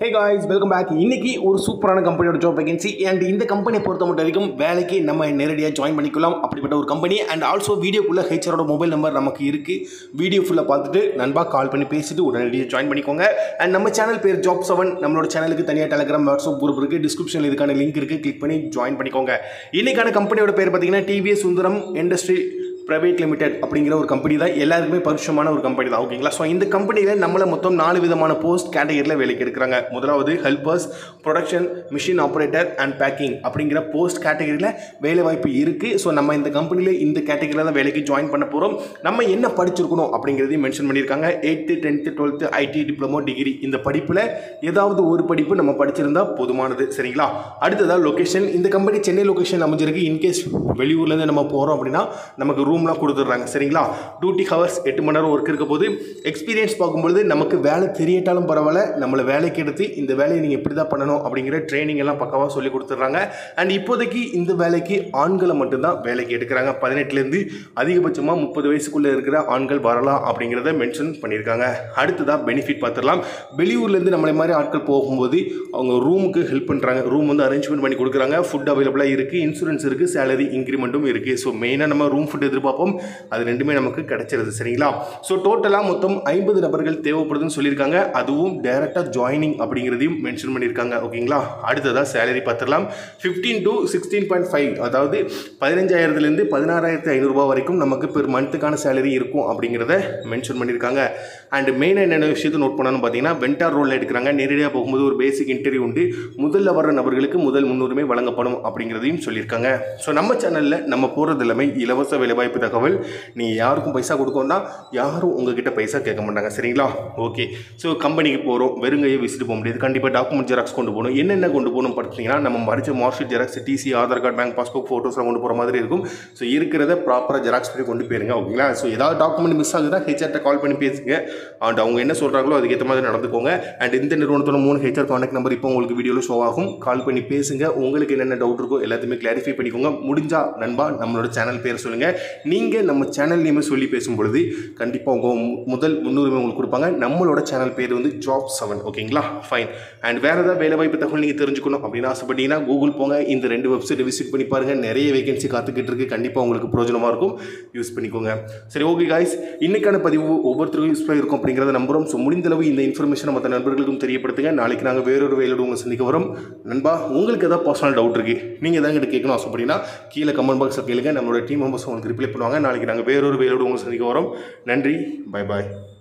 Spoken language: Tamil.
ஹே காய்ஸ் வெல்கம் பேக் இன்னைக்கு ஒரு சூப்பரான கம்பெனியோட ஜாப் வேகன்சி அண்ட் இந்த கம்பெனியை பொறுத்த மட்டும் வரைக்கும் வேலைக்கு நம்ம நேரடியாக ஜாயின் பண்ணிக்கலாம் அப்படிப்பட்ட ஒரு கம்பெனி அண்ட் ஆல்சோ வீடியோக்குள்ளே ஹெச்ஆரோட மொபைல் நம்பர் நமக்கு இருக்குது வீடியோ ஃபுல்லாக பார்த்துட்டு நண்பா கால் பண்ணி பேசிட்டு உடனடியாக ஜாயின் பண்ணிக்கோங்க அண்ட் நம்ம சேனல் பேர் ஜாப் செவன் நம்மளோட சேனலுக்கு தனியாக டெலகிராம் வாட்ஸ்அப் குரூப் இருக்குது டிஸ்கிரிப்ஷனில் இதுக்கான லிங்க் இருக்குது கிளிக் பண்ணி ஜாயின் பண்ணிக்கோங்க இன்னைக்கான கம்பெனியோட பேர் பார்த்தீங்கன்னா TVS Sundaram industry private limited அப்படிங்கிற ஒரு கம்பெனி தான் எல்லாருக்குமே பரிசுமான ஒரு கம்பெனி தான் ஓகேங்களா ஸோ இந்த கம்பெனியில் நம்மளை மொத்தம் நாலு விதமான போஸ்ட் கேட்டகரியில் வேலைக்கு எடுக்கிறாங்க முதலாவது helpers production machine operator and packing அப்படிங்கிற போஸ்ட் கேட்டகரியில் வேலை வாய்ப்பு இருக்குது ஸோ நம்ம இந்த கம்பெனியில் இந்த கேட்டகரியில் தான் வேலைக்கு ஜாயின் பண்ண போகிறோம் நம்ம என்ன படிச்சிருக்கணும் அப்படிங்கிறதையும் மென்ஷன் பண்ணியிருக்காங்க eighth tenth twelfth IT diploma degree இந்த படிப்பில் ஏதாவது ஒரு படிப்பு நம்ம படிச்சிருந்தா போதுமானது சரிங்களா அடுத்ததாக லொக்கேஷன் இந்த கம்பெனி சென்னை லொக்கேஷன் அமைஞ்சிருக்கு இன்கேஸ் வெளியூர்லேருந்து நம்ம போகிறோம் அப்படின்னா நமக்கு ரூம்லாம் கொடுத்துட்றாங்க சரிங்களா டியூட்டி ஹவர்ஸ் எட்டு மணி நேரம் ஒர்க் இருக்க போது எக்ஸ்பீரியன்ஸ் பார்க்கும்பொழுது நமக்கு வேலை தெரியட்டாலும் பரவாயில்ல நம்மளை வேலைக்கு எடுத்து இந்த வேலையை நீங்கள் இப்படி தான் பண்ணணும் அப்படிங்கிற ட்ரைனிங் எல்லாம் பக்காவாக சொல்லி கொடுத்துட்றாங்க அண்ட் இப்போதைக்கு இந்த வேலைக்கு ஆண்களை மட்டும்தான் வேலைக்கு எடுக்கிறாங்க பதினெட்டுலேருந்து அதிகபட்சமாக முப்பது வயசுக்குள்ளே இருக்கிற ஆண்கள் வரலாம் அப்படிங்கிறத மென்ஷன் பண்ணியிருக்காங்க அடுத்ததாக பெனிஃபிட் பார்த்துடலாம் வெளியூர்லேருந்து நம்மளை மாதிரி ஆட்கள் போகும்போது அவங்க ரூமுக்கு ஹெல்ப் பண்ணுறாங்க ரூம் வந்து அரேஞ்ச்மெண்ட் பண்ணி கொடுக்குறாங்க ஃபுட் அவைலபிளாக இருக்குது இன்சூரன்ஸ் இருக்குது சேலரி இன்க்ரிமெண்ட்டும் இருக்குது ஸோ மெயினாக நம்ம ரூம் ஃபுட் எதிர்பார்ப்போம் அது ரெண்டுமே நமக்கு கிடைச்சிருது சரிங்களா ஸோ டோட்டலாக மொத்தம் ஐம்பது நபர்கள் தேவைப்படுதுன்னு சொல்லியிருக்காங்க அதுவும் டைரெக்டாக ஜாயினிங் அப்படிங்கிறதையும் மென்ஷன் பண்ணியிருக்காங்க ஓகேங்களா அடுத்ததாக சேலரி பார்த்துடலாம் fifteen to sixteen point five அதாவது பதினஞ்சாயிரத்துலேருந்து பதினாறாயிரத்து ஐநூறுரூபா வரைக்கும் நமக்கு பெர் மந்த்துக்கான சேலரி இருக்கும் அப்படிங்கிறத மென்ஷன் பண்ணியிருக்காங்க அண்ட் மெயினாக என்னென்ன விஷயத்தை நோட் பண்ணணும்னு பார்த்தீங்கன்னா வெண்டார் ரோலில் எடுக்கிறாங்க நேரடியாக போகும்போது ஒரு பேசிக் இன்டர்வியூ உண்டு முதல்ல வர்ற நபர்களுக்கு முதல் முன்னுரிமை வழங்கப்படும் அப்படிங்கிறதையும் சொல்லியிருக்காங்க ஸோ நம்ம சேனலில் நம்ம போகிறது எல்லாமே இலவச வேலைவாய்ப்பு தகவல் நீ யாருக்கும் பைசா கொடுக்கணும்னா யாரும் உங்ககிட்ட பைசா கேட்க மாட்டாங்க சரிங்களா ஓகே ஸோ கம்பெனிக்கு போகிறோம் வெறுங்கையை விசிட்டு போக முடியாது கண்டிப்பாக டாக்குமெண்ட் ஜெராக்ஸ் கொண்டு போகணும் என்னென்ன கொண்டு போகணும் பார்த்தீங்கன்னா நம்ம மறைச்ச marksheet xerox TC Aadhaar card bank passbook ஃபோட்டோஸ்லாம் கொண்டு போகிற மாதிரி இருக்கும் ஸோ இருக்கிறத ப்ராப்பராக ஜெராக்ஸ் பண்ணி கொண்டு போயிருங்க ஓகேங்களா ஸோ ஏதாவது டாக்குமெண்ட் மிஸ் ஆகுதுன்னா ஹெச்ஆர்ட்ட கால் பண்ணி பேசுங்க அண்ட் அவங்க என்ன சொல்கிறாங்களோ அதுக்கேற்ற மாதிரி நடந்துக்கோங்க அண்ட் இந்த நிறுவனத்தோட மூணு ஹெச்ஆர் கான்டாக்ட் நம்பர் இப்போ உங்களுக்கு வீடியோவில் ஷோ ஆகும் கால் பண்ணி பேசுங்க உங்களுக்கு என்னென்ன டவுட் இருக்கோ எல்லாத்தையுமே கிளாரிஃபை பண்ணிக்கோங்க முடிஞ்சா நண்பா நம்மளோட சேனல் பேர் சொல்லுங்கள் நீங்கள் நம்ம சேனல் நேமே சொல்லி பேசும் பொழுது கண்டிப்பாக உங்கள் மு- முதல் முன்னுரிமை உங்களுக்கு கொடுப்பாங்க நம்மளோட சேனல் பேர் வந்து ஜாப் செவன் ஓகேங்களா ஃபைன் அண்ட் வேறு ஏதாவது வேலை வாய்ப்பு தகவல் நீங்கள் தெரிஞ்சுக்கணும் அப்படின்னு ஆசைப்பட்டீங்கன்னா கூகுள் போங்க இந்த ரெண்டு வெப்சைட்டை விசிட் பண்ணி பாருங்கள் நிறைய வேகன்சி காத்துக்கிட்டு இருக்கு கண்டிப்பாக உங்களுக்கு பிரோஜனமாக இருக்கும் யூஸ் பண்ணிக்கோங்க சரி ஓகே காய்ஸ் இன்னைக்கான பதிவு ஒவ்வொருத்தருக்கும் யூஸ்ஃபுல்லாக இருக்கும் அப்படிங்கிறத நம்புகிறோம் ஸோ முடிந்தளவு இந்த இன்ஃபர்மேஷனை மற்ற நண்பர்களுக்கும் தெரியப்படுத்துங்க நாளைக்கு நாங்கள் வேறொரு வேலையோடு உங்களை சந்திக்க வரோம் நண்பா உங்களுக்கு ஏதாவது பர்சனல் டவுட் இருக்குது நீங்கள் எதாவது கிட்ட கேட்கணும் ஆசைப்பட்டீங்கன்னா கீழே கமெண்ட் பாக்ஸில் கேளுங்க நம்மளோட டீம் மெம்பர்ஸ் உங்களுக்கு ரிப்ளை பண்ணுவாங்க நாளைக்கு நாங்கள் வேறொரு வேலையோடு உங்களை சந்திக்க வரோம் நன்றி பை பாய்